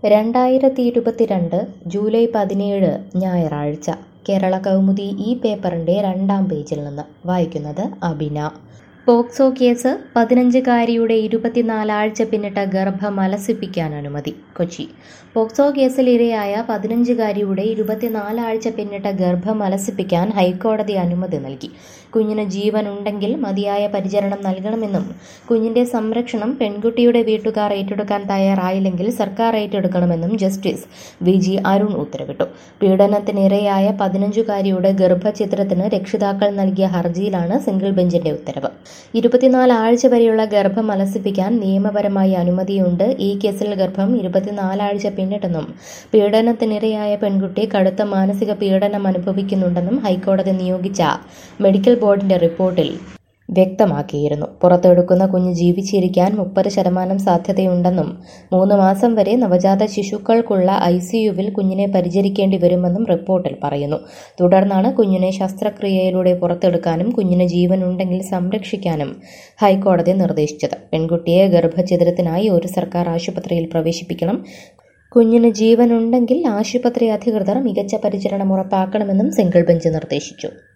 രണ്ടായിരത്തി ഇരുപത്തിരണ്ട് ജൂലൈ പതിനേഴ് ഞായറാഴ്ച കേരള കൗമുദി ഈ പേപ്പറിൻ്റെ രണ്ടാം പേജിൽ നിന്ന് വായിക്കുന്നത് അബിന പോക്സോ കേസ് പതിനഞ്ചുകാരിയുടെ ഇരുപത്തിനാലാഴ്ച പിന്നിട്ട ഗർഭം അലസിപ്പിക്കാൻ അനുമതി കൊച്ചി പോക്സോ കേസിൽ ഇരയായ പതിനഞ്ചുകാരിയുടെ ഇരുപത്തിനാലാഴ്ച പിന്നിട്ട ഗർഭം അലസിപ്പിക്കാൻ ഹൈക്കോടതി അനുമതി നൽകി കുഞ്ഞിന് ജീവൻ ഉണ്ടെങ്കിൽ മതിയായ പരിചരണം നൽകണമെന്നും കുഞ്ഞിന്റെ സംരക്ഷണം പെൺകുട്ടിയുടെ വീട്ടുകാർ ഏറ്റെടുക്കാൻ തയ്യാറായില്ലെങ്കിൽ സർക്കാർ ഏറ്റെടുക്കണമെന്നും ജസ്റ്റിസ് വി ജി അരുൺ ഉത്തരവിട്ടു പീഡനത്തിനിരയായ പതിനഞ്ചുകാരിയുടെ ഗർഭചിത്രത്തിന് രക്ഷിതാക്കൾ നൽകിയ ഹർജിയിലാണ് സിംഗിൾ ബെഞ്ചിന്റെ ഉത്തരവ് ഇരുപത്തിനാല് ആഴ്ച വരെയുള്ള ഗർഭം അലസിപ്പിക്കാൻ നിയമപരമായി അനുമതിയുണ്ട് ഈ കേസിൽ ഗർഭം ഇരുപത്തിനാലാഴ്ച പിന്നിട്ടെന്നും പീഡനത്തിനിരയായ പെൺകുട്ടി കടുത്ത മാനസിക പീഡനം അനുഭവിക്കുന്നുണ്ടെന്നും ഹൈക്കോടതി നിയോഗിച്ച മെഡിക്കൽ ബോർഡിന്റെ റിപ്പോർട്ടിൽ വ്യക്തമാക്കിയിരുന്നു പുറത്തെടുക്കുന്ന കുഞ്ഞ് ജീവിച്ചിരിക്കാൻ മുപ്പത് ശതമാനം സാധ്യതയുണ്ടെന്നും മൂന്ന് മാസം വരെ നവജാത ശിശുക്കൾക്കുള്ള ഐ സിയുവിൽ കുഞ്ഞിനെ പരിചരിക്കേണ്ടി വരുമെന്നും റിപ്പോർട്ടിൽ പറയുന്നു തുടർന്നാണ് കുഞ്ഞിനെ ശസ്ത്രക്രിയയിലൂടെ പുറത്തെടുക്കാനും കുഞ്ഞിന് ജീവനുണ്ടെങ്കിൽ സംരക്ഷിക്കാനും ഹൈക്കോടതി നിർദ്ദേശിച്ചത് പെൺകുട്ടിയെ ഗർഭഛിദ്രത്തിനായി ഒരു സർക്കാർ ആശുപത്രിയിൽ പ്രവേശിപ്പിക്കണം കുഞ്ഞിന് ജീവനുണ്ടെങ്കിൽ ആശുപത്രി അധികൃതർ മികച്ച പരിചരണം ഉറപ്പാക്കണമെന്നും സിംഗിൾ ബെഞ്ച് നിർദ്ദേശിച്ചു